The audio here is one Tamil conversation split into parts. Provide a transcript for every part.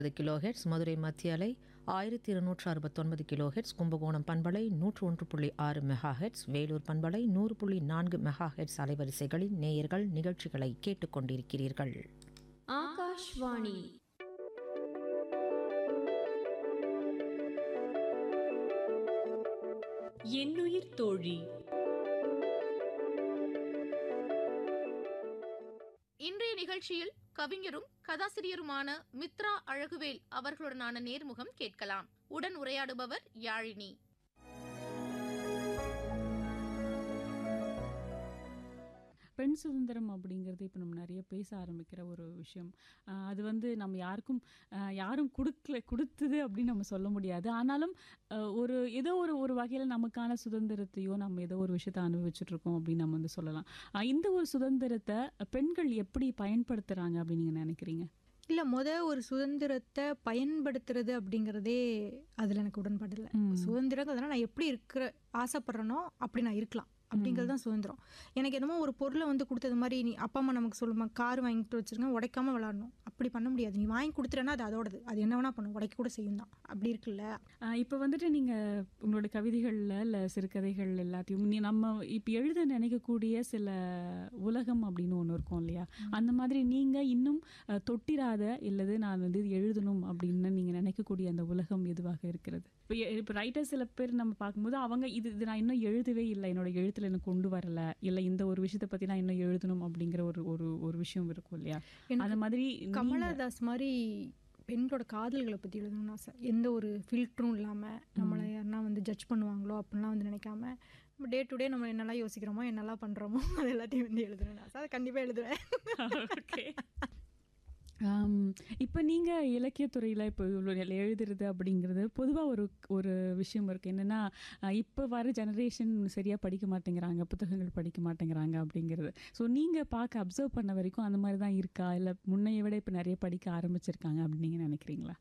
கிலோஹெட்ஸ் மதுரை மத்திய அலை ஆயிரத்தி இருநூற்று அறுபத்தொன்பது கிலோஹெட்ஸ் கும்பகோணம் பண்பலை நூற்று ஒன்று புள்ளி ஆறு மெகா ஹெட்ஸ் வேலூர் பண்பலை நூறு புள்ளி நான்கு மெகா ஹெட்ஸ் அலைவரிசைகளில் நேயர்கள் நிகழ்ச்சிகளை கேட்டுக்கொண்டிருக்கிறீர்கள் ஆகாஷ்வாணி என்னுயிர் தோழி இன்றைய நிகழ்ச்சியில் கவிஞரும் கதாசிரியருமான மித்ரா அழகுவேல் அவர்களுடனான நேர்முகம் கேட்கலாம் உடன் உரையாடுபவர் யாழினி பெண் சுதந்திரம் அப்படிங்கிறது இப்போ நம்ம நிறைய பேச ஆரம்பிக்கிற ஒரு விஷயம் ஆஹ் அது வந்து நம்ம யாருக்கும் ஆஹ் யாரும் கொடுக்கல கொடுத்தது அப்படின்னு நம்ம சொல்ல முடியாது ஆனாலும் ஆஹ் ஒரு ஏதோ ஒரு ஒரு வகையில் நமக்கான சுதந்திரத்தையோ நம்ம ஏதோ ஒரு விஷயத்தை அனுபவிச்சுட்டு இருக்கோம் அப்படின்னு நம்ம வந்து சொல்லலாம் ஆஹ் இந்த ஒரு சுதந்திரத்தை பெண்கள் எப்படி பயன்படுத்துகிறாங்க அப்படின்னு நீங்கள் நினைக்கிறீங்க இல்லை முத ஒரு சுதந்திரத்தை பயன்படுத்துறது அப்படிங்கிறதே அதில் எனக்கு உடன்பாடு இல்லை ம். சுதந்திரங்கிறதுனா நான் எப்படி இருக்கிற ஆசைப்படுறேனோ அப்படி நான் இருக்கலாம் அப்படிங்கிறது தான் சுதந்திரம் எனக்கு என்னமோ ஒரு பொருளை வந்து கொடுத்தது மாதிரி நீ அப்பா அம்மா நமக்கு சொல்லுமா கார் வாங்கிட்டு வச்சிருங்க உடைக்காம விளாடணும் அப்படி பண்ண முடியாது நீ வாங்கி கொடுத்துட்டேன்னா அது அதோடது அது என்ன வேணா பண்ணும் உடைக்க கூட செய்யும் தான் அப்படி இருக்குல்ல இப்போ வந்துட்டு நீங்கள் உங்களோட கவிதைகளில் இல்லை சிறுகதைகள் எல்லாத்தையும் நீ நம்ம இப்போ எழுத நினைக்கக்கூடிய சில உலகம் அப்படின்னு ஒன்று இருக்கும் இல்லையா அந்த மாதிரி நீங்கள் இன்னும் அஹ், தொட்டிராத இல்லது நான் வந்து இது எழுதணும் அப்படின்னு நீங்கள் நினைக்கக்கூடிய அந்த உலகம் எதுவாக இருக்கிறது இப்போ இப்போ ரைட்டர் சில பேர் நம்ம பார்க்கும்போது அவங்க இது இது நான் இன்னும் எழுதவே இல்லை என்னோட எழுத்தில் எனக்கு கொண்டு வரல இல்லை இந்த ஒரு விஷயத்தை பற்றி நான் இன்னும் எழுதணும் அப்படிங்கிற ஒரு ஒரு ஒரு விஷயம் இருக்கும் இல்லையா எனக்கு அந்த மாதிரி நீங்க- கமலாதாஸ் மாதிரி பெண்களோட காதல்களை பற்றி எழுதணும்னு ஆசை எந்த ஒரு ஃபில்டரும் இல்லாமல் நம்மளை யாருன்னா வந்து ஜட்ஜ் பண்ணுவாங்களோ அப்படின்லாம் வந்து நினைக்காம நம்ம டே டு டே நம்ம என்னெல்லாம் யோசிக்கிறோமோ என்னெல்லாம் பண்ணுறோமோ அது எல்லாத்தையும் வந்து எழுதணும்னு ஆசை அதை கண்டிப்பாக எழுதுவேன் ஓகே இப்போ நீங்கள் இலக்கியத்துறையில் இப்போ இவ்வளோ எழுதுறது அப்படிங்கிறது பொதுவாக ஒரு ஒரு விஷயம் இருக்குது என்னென்னா இப்போ வர ஜெனரேஷன் சரியாக படிக்க மாட்டேங்கிறாங்க புத்தகங்கள் படிக்க மாட்டேங்கிறாங்க அப்படிங்கிறது ஸோ நீங்கள் பார்க்க அப்சர்வ் பண்ண வரைக்கும் அந்த மாதிரி தான் இருக்கா இல்லை முன்னைய விட இப்போ நிறைய படிக்க ஆரம்பிச்சிருக்காங்க அப்படின்னு நீங்கள் நினைக்கிறீங்களா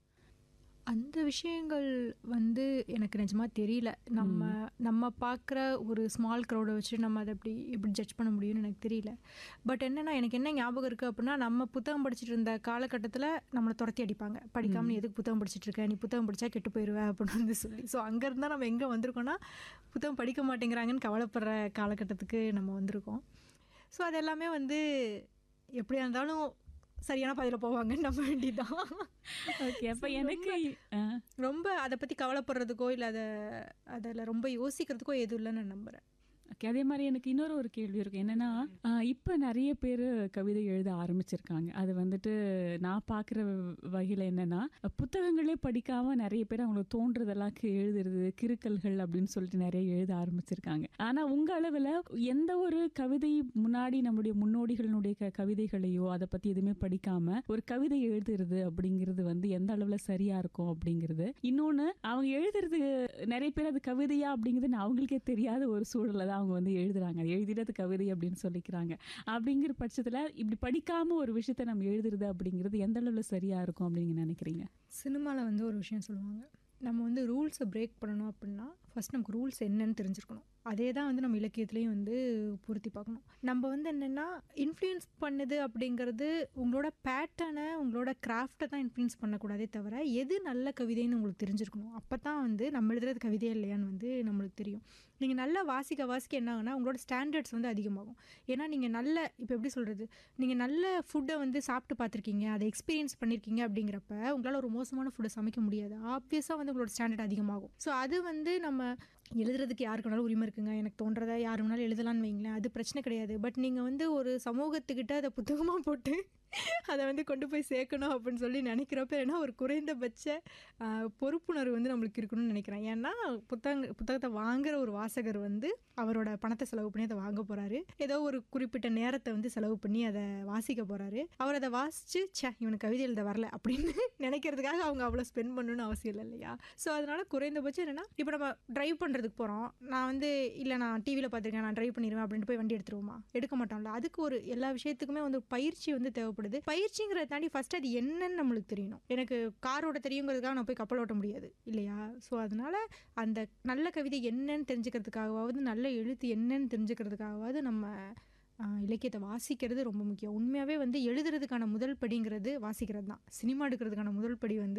அந்த விஷயங்கள் வந்து எனக்கு நிஜமாக தெரியல நம்ம நம்ம பார்க்குற ஒரு ஸ்மால் க்ரௌடை வச்சு நம்ம அதை எப்படி எப்படி ஜட்ஜ் பண்ண முடியும்னு எனக்கு தெரியல பட் என்னென்னா எனக்கு என்ன ஞாபகம் இருக்குது அப்படின்னா நம்ம புத்தகம் படிச்சுட்டு இருந்த காலகட்டத்தில் நம்மளை துரத்தி அடிப்பாங்க படிக்காம நீ எதுக்கு புத்தகம் படிச்சுட்டு இருக்க நீ புத்தகம் படித்தா கெட்டு போயிடுவ அப்படின்னு வந்து சொல்லி ஸோ அங்கே இருந்தால் நம்ம எங்கே வந்திருக்கோம்னா புத்தகம் படிக்க மாட்டேங்கிறாங்கன்னு கவலைப்படுற காலகட்டத்துக்கு நம்ம வந்திருக்கோம் ஸோ அது எல்லாமே வந்து எப்படியா இருந்தாலும் சரியான பாதையில் போவாங்கன்னு நம்ப வேண்டியதுதான் ஓகே அப்போ எனக்கு ஆ ரொம்ப அதை பற்றி கவலைப்படுறதுக்கோ இல்லை அதை அதில் ரொம்ப யோசிக்கிறதுக்கோ எதுவும் இல்லைன்னு நான் நம்புகிறேன் ஓகே அதே மாதிரி எனக்கு இன்னொரு ஒரு கேள்வி இருக்கு என்னன்னா இப்போ நிறைய பேர் கவிதை எழுத ஆரம்பிச்சிருக்காங்க அது வந்துட்டு நான் பார்க்குற வகையில் என்னன்னா புத்தகங்களே படிக்காம நிறைய பேர் அவங்களுக்கு தோன்றதெல்லாம் கி- எழுதுறது கிறுக்கல்கள் அப்படின்னு சொல்லிட்டு நிறைய எழுத ஆரம்பிச்சிருக்காங்க ஆனால் உங்கள் அளவில் எந்த ஒரு கவிதை முன்னாடி நம்முடைய முன்னோடிகளினுடைய க கவிதைகளையோ அதை பற்றி எதுவுமே படிக்காம ஒரு கவிதை எழுதுறது அப்படிங்கிறது வந்து எந்த அளவில் சரியா இருக்கும் அப்படிங்கிறது இன்னொன்று அவங்க எழுதுறது நிறைய பேர் அது கவிதையா அப்படிங்கிறது அவங்களுக்கே தெரியாத ஒரு சூழல்ல தான் அவங்க வந்து எழுதுறாங்க அது எழுதினது கவிதை அப்படின்னு சொல்லிக்கிறாங்க அப்படிங்கிற பட்சத்தில் இப்படி படிக்காம ஒரு விஷயத்தை நம்ம எழுதுறது அப்படிங்கிறது எந்த அளவில் சரியா இருக்கும் அப்படின்னு நீங்க நினைக்கிறீங்க சினிமாவில் வந்து ஒரு விஷயம் சொல்லுவாங்க நம்ம வந்து ரூல்ஸை பிரேக் பண்ணணும் அப்படின்னா ஃபர்ஸ்ட் நமக்கு ரூல்ஸ் என்னன்னு தெரிஞ்சிருக்கணும் அதே தான் வந்து நம்ம இலக்கியத்துலேயும் வந்து பொருத்தி பார்க்கணும் நம்ம வந்து என்னென்னா இன்ஃப்ளூயன்ஸ் பண்ணுது அப்படிங்கிறது உங்களோட பேட்டர்னை உங்களோட கிராஃப்டை தான் இன்ஃப்ளூயன்ஸ் பண்ணக்கூடாதே தவிர எது நல்ல கவிதைன்னு உங்களுக்கு தெரிஞ்சிருக்கணும் அப்போ தான் வந்து நம்ம எழுதுறது கவிதையா இல்லையான்னு வந்து நம்மளுக்கு தெரியும் நீங்கள் நல்லா வாசிக்க வாசிக்க என்ன ஆகுனா உங்களோட ஸ்டாண்டர்ட்ஸ் வந்து அதிகமாகும் ஏன்னா நீங்கள் நல்ல இப்போ எப்படி சொல்கிறது நீங்கள் நல்ல ஃபுட்டை வந்து சாப்பிட்டு பார்த்துருக்கீங்க அதை எக்ஸ்பீரியன்ஸ் பண்ணியிருக்கீங்க அப்படிங்கிறப்ப உங்களால் ஒரு மோசமான ஃபுட்டை சமைக்க முடியாது ஆப்வியஸாக வந்து உங்களோட ஸ்டாண்டர்ட் அதிகமாகும் ஸோ அது வந்து நம்ம எழுதுறதுக்கு யாருக்கு வேணாலும் உரிமை இருக்குங்க எனக்கு தோன்றதை யார் வேணாலும் எழுதலாம்னு வைங்களேன் அது பிரச்சனை கிடையாது பட் நீங்கள் வந்து ஒரு சமூகத்துக்கிட்ட அதை புத்தகமாக போட்டு அதை வந்து கொண்டு போய் சேர்க்கணும் அப்படின்னு சொல்லி நினைக்கிறப்ப ஏன்னா ஒரு குறைந்தபட்ச ஆஹ், பொறுப்புணர்வு வந்து நம்மளுக்கு இருக்கணும்னு நினைக்கிறேன் ஏன்னா புத்தக புத்தகத்தை வாங்குற ஒரு வாசகர் வந்து அவரோட பணத்தை செலவு பண்ணி அதை வாங்க போறாரு ஏதோ ஒரு குறிப்பிட்ட நேரத்தை வந்து செலவு பண்ணி அதை வாசிக்க போறாரு அவர் அதை வாசிச்சு ச்சே இவனுக்கு கவிதை எழுத வரல அப்படின்னு நினைக்கிறதுக்காக அவங்க அவ்வளோ ஸ்பெண்ட் பண்ணணும்னு அவசியம் இல்லை இல்லையா ஸோ அதனால குறைந்தபட்சம் என்னன்னா இப்போ நம்ம டிரைவ் பண்ணுறதுக்கு போகிறோம் நான் வந்து இல்லை நான் டிவியில் பார்த்துருக்கேன் நான் டிரைவ் பண்ணிடுவேன் அப்படின்ட்டு போய் வண்டி எடுத்துருவோமா எடுக்க மாட்டோம்ல அதுக்கு ஒரு எல்லா விஷயத்துக்குமே வந்து ஒரு பயிற்சி வந்து தேவைப்படுது பயிற்சிங்கிறத தாண்டி ஃபர்ஸ்ட் அது என்னன்னு நம்மளுக்கு தெரியணும் எனக்கு கார் ஓட்ட தெரியுங்கிறதுக்காக நான் போய் கப்பல் ஓட்ட முடியாது இல்லையா ஸோ அதனால அந்த நல்ல கவிதை என்னன்னு தெரிஞ்சுக்கிறதுக்காகவாவது நல்ல எழுத்து என்னன்னு தெரிஞ்சுக்கிறதுக்காகவாவது நம்ம ஆஹ் இலக்கியத்தை வாசிக்கிறது ரொம்ப முக்கியம் உண்மையாகவே வந்து எழுதுறதுக்கான முதல் படிங்கிறது வாசிக்கிறது தான் சினிமா எடுக்கிறதுக்கான முதல் படி வந்து